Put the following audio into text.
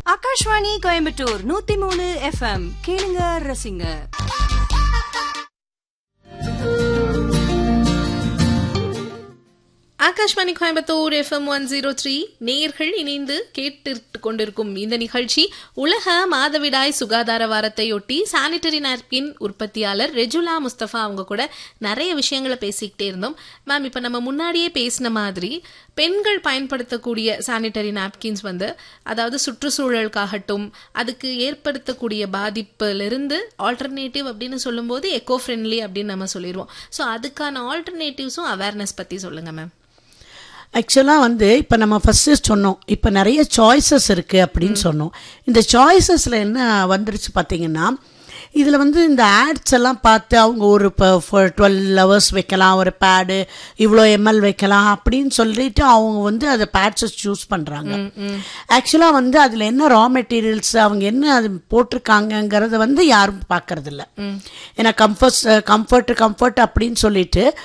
ஆகாஷ்வாணி கோயம்புத்தூர் நூத்தி மூணு எஃப்எம் கேளுங்க ரசிங்க Akashvani Coimbatore FM one zero three நேர்கள் இணைந்து கேட்டு கொண்டிருக்கும் இந்த நிகழ்ச்சி உலக மாதவிடாய் சுகாதார வாரத்தையொட்டி சானிட்டரி நாப்கின் உற்பத்தியாளர் ரெஜுலா முஸ்தபா அவங்க கூட நிறைய விஷயங்களை பேசிக்கிட்டே இருந்தோம் மேம் இப்போ நம்ம முன்னாடியே பேசின மாதிரி பெண்கள் பயன்படுத்தக்கூடிய சானிட்டரி நாப்கின்ஸ் வந்து அதாவது சுற்றுச்சூழலுக்காகட்டும் அதுக்கு ஏற்படுத்தக்கூடிய பாதிப்பிலிருந்து ஆல்டர்னேட்டிவ் அப்படின்னு சொல்லும்போது எக்கோ ஃப்ரெண்ட்லி அப்படின்னு நம்ம சொல்லிடுவோம் ஸோ அதுக்கான ஆல்டர்னேட்டிவ்ஸும் அவேர்னஸ் பற்றி சொல்லுங்க மேம் ஆக்சுவலாக வந்து இப்போ நம்ம ஃபஸ்ட்டு சொன்னோம் இப்போ நிறைய சாய்ஸஸ் இருக்குது அப்படின்னு சொன்னோம் இந்த சாய்ஸஸில் என்ன வந்துருச்சு பார்த்தீங்கன்னா இதில் வந்து இந்த ஆட்ஸ் எல்லாம் பார்த்து அவங்க ஒரு இப்போ டுவெல் ஹவர்ஸ் வைக்கலாம் ஒரு பேடு இவ்வளோ எம்எல் வைக்கலாம் அப்படின்னு சொல்லிட்டு அவங்க வந்து அதை பேட்ஸை சூஸ் பண்ணுறாங்க ஆக்சுவலாக வந்து அதில் என்ன ரா மெட்டீரியல்ஸ் அவங்க என்ன அது போட்டிருக்காங்கங்கிறத வந்து யாரும் பார்க்கறதில்ல ஏன்னா கம்ஃபர்ட் கம்ஃபர்ட் கம்ஃபர்ட் அப்படின்னு சொல்லிட்டு